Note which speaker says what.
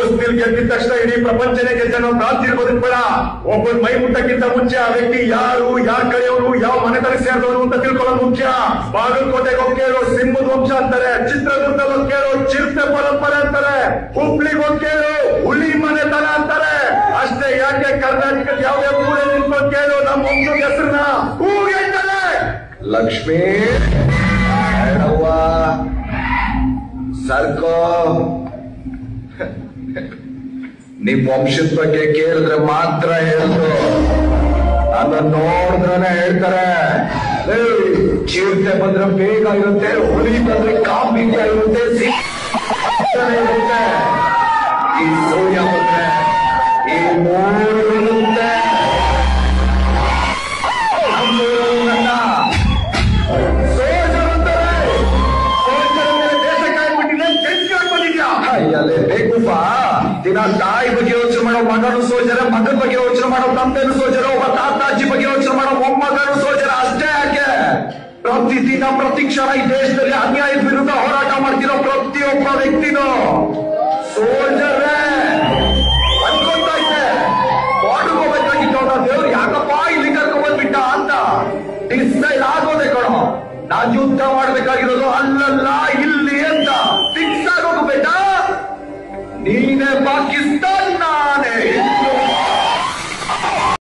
Speaker 1: ಕುಸ್ತಿಲ್ ಗೆದ್ದಿದ ತಕ್ಷಣ ಇಡೀ ಪ್ರಪಂಚನೇ ಗೆದ್ದನೋ ಭ್ರಾಂತಿ ಬದುಕ್ಬೇಡ ಒಬ್ಬನ್ ಮೈ ಮುಟ್ಟಕ್ಕಿಂತ ಮುಂಚೆ ಆ ವ್ಯಕ್ತಿ ಯಾರು ಯಾರ ಕಡೆಯವರು ಯಾವ ಮನೆತನ ಸೇರಿದವರು ಅಂತ ತಿಳ್ಕೊಳ್ಳೋದು ಮುಖ್ಯ ಬಾಗಲಕೋಟೆಗೆ ಹೋಗಿ ಕೇಳೋ ಸಿಂಹದ ವಂಶ ಅಂತಾರೆ ಚಿತ್ರದುರ್ಗದಲ್ಲಿ ಹೋಗಿ ಕೇಳೋ ಚಿರತೆ ಪರಂಪರೆ ಅಂತಾರೆ ಹುಬ್ಳಿಗೆ ಹೋಗಿ ಕೇಳೋ ಹುಲಿ ಮನೆತನ ಅಂತಾರೆ ಅಷ್ಟೇ ಯಾಕೆ ಕರ್ನಾಟಕದ ಯಾವ ಊರೇ ನಿಂತ್ಕೊಂಡು ಕೇಳು ನಮ್ಮ ವಂಶದ ಹೆಸರನ್ನ ಕೂಗಿಡ್ತಾರೆ ಲಕ್ಷ್ಮೀ ಬೇಡವ್ವ. ಸರ್ಕೋ ನಿಮ್ ವಂಶದ ಬಗ್ಗೆ ಕೇಳಿದ್ರೆ ಮಾತ್ರ ಹೇಳಿದ್ರು ಅದನ್ನ ನೋಡಿದ್ರೆ ಹೇಳ್ತಾರೆ ಏಯ್, ಚಿರತೆ ಬಂದ್ರೆ ಬೇಗ ಇರುತ್ತೆ ಹುಲಿ ಬಂದ್ರೆ ಕಾಂಬಿಂಗ ಇರುತ್ತೆ ಸಿಂಹ ಇರುತ್ತೆ ಈ ಸೂರ್ಯ ಬಂದ್ರೆ ಈ ಮೂರು ಇರುತ್ತೆ ನಮ್ಮೂರಲ್ಲ. ಸೋಲ್ಜರ್ ಅಂತಾರೆ. ಸೋಲ್ಜರ್ ಅಂದ್ರೆ ದೇಶ ಕಾಯ್ಬಿಟ್ಟಿದೆ ತೆಗೆದುಕೊಂಡು ಬಂದಿದ್ಯಾ ಅಯ್ಯಲ್ಲೇ ಬೇಕುಪ್ಪ ದಿನ ತಾಯಿ ಬಗ್ಗೆ ಯೋಚನೆ ಮಾಡೋ ಮಗನು ಸೋಜರ ಮಗನ ಬಗ್ಗೆ ಯೋಚನೆ ಮಾಡೋ ತಂದೆನು ಸೋಜರ ಒಬ್ಬ ತಾತ ಅಜ್ಜಿ ಬಗ್ಗೆ ಯೋಚನೆ ಮಾಡೋ ಮೊಮ್ಮಗನು ಸೋಜರ ಅಷ್ಟೇ ಯಾಕೆ ಪ್ರತಿದಿನ ಪ್ರತಿ ಕ್ಷಣ ಈ ದೇಶದಲ್ಲಿ ಅನ್ಯಾಯದ ವಿರುದ್ಧ ಹೋರಾಟ ಮಾಡ್ತಿರೋ ಪ್ರತಿಯೊಬ್ಬ ವ್ಯಕ್ತಿನೂ ಸೋಲ್ಜರೇ ಅನ್ಕೊಂತ ಇದ್ದೆ ಬಾರ್ಡರ್ ಹೋಗ್ಬೇಕಾಗಿತ್ತು ಅವ್ನ ದೇವ್ರು ಯಾಕಪ್ಪ ಇಲ್ಲಿ ಕರ್ಕೊಂಡ್ ಬಂದ್ಬಿಟ್ಟ ಅಂತ ಡಿಸೈಡ್ ಆಗೋದೆ ಕಣೋ ನಾನ್ ಯುದ್ಧ ಮಾಡ್ಬೇಕಾಗಿರೋದು ಅಲ್ಲಲ್ಲ ಇಲ್ಲಿ ಅಂತ ಫಿಕ್ಸ್ ಆಗೋದು ಬೇಟ ನೀನೇ ಪಾಕಿಸ್ತಾನ್ ನಾನೇ